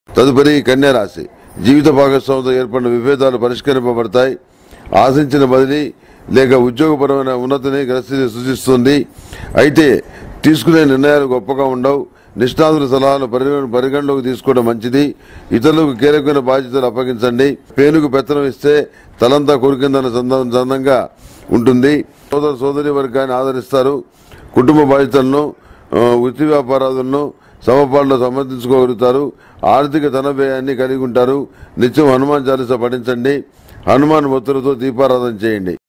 తదుపరి కన్యా రాశి జీవిత భాగస్వామితో ఏర్పడిన విభేదాలు పరిష్కరింపబడతాయి ఆశించిన బదిలీ లేక ఉద్యోగపరమైన ఉన్నతిని గ్రస్థితి సూచిస్తుంది అయితే తీసుకునే నిర్ణయాలు గొప్పగా ఉండవు నిష్ణాతుల సలహాలు పరిగణ- పరిగణలోకి తీసుకోవడం మంచిది ఇతరులకు కీలకమైన బాధ్యతలు అప్పగించండి పేనుకు పెత్తనం ఇస్తే తలంతా కొరికిందన్న సంద- సందంగా ఉంటుంది సోదర సోదరి వర్గాన్ని ఆదరిస్తారు కుటుంబ బాధ్యతలను ఆ, వృత్తి వ్యాపారాలను సమపాల్లో సమర్థించుకోగలుగుతారు ఆర్థిక ధన వ్యయాన్ని కలిగి ఉంటారు నిత్యం హనుమాన్ చాలీసా పఠించండి హనుమాన్ ఒత్తులతో దీపారాధన చేయండి